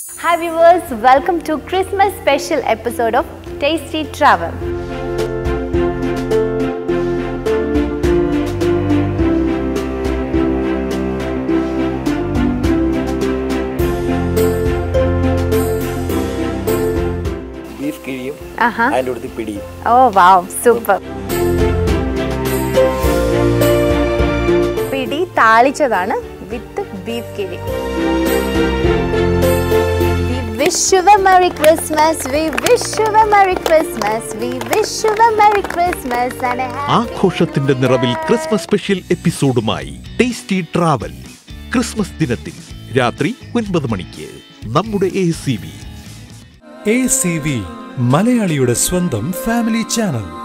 Hi viewers, welcome to Christmas special episode of Tasty Travel. Beef കിഴിയും Uh-huh. അതിൻ്റെ അടുത്ത് പിടിയും Oh wow, super. പിടി താളിച്ചതാണ് വിത്ത് ബീഫ് കിഴി We wish you a Merry Christmas. We wish you a Merry Christmas. We wish you a Merry Christmas and a happy ആഘോഷത്തിന്റെ നിറവിൽ Christmas special എപ്പിസോഡുമായി ടേസ്റ്റി ട്രാവൽ ക്രിസ്മസ് ദിനത്തിൽ രാത്രി ഒൻപത് മണിക്ക് നമ്മുടെ A C B A C V മലയാളിയുടെ സ്വന്തം ഫാമിലി ചാനൽ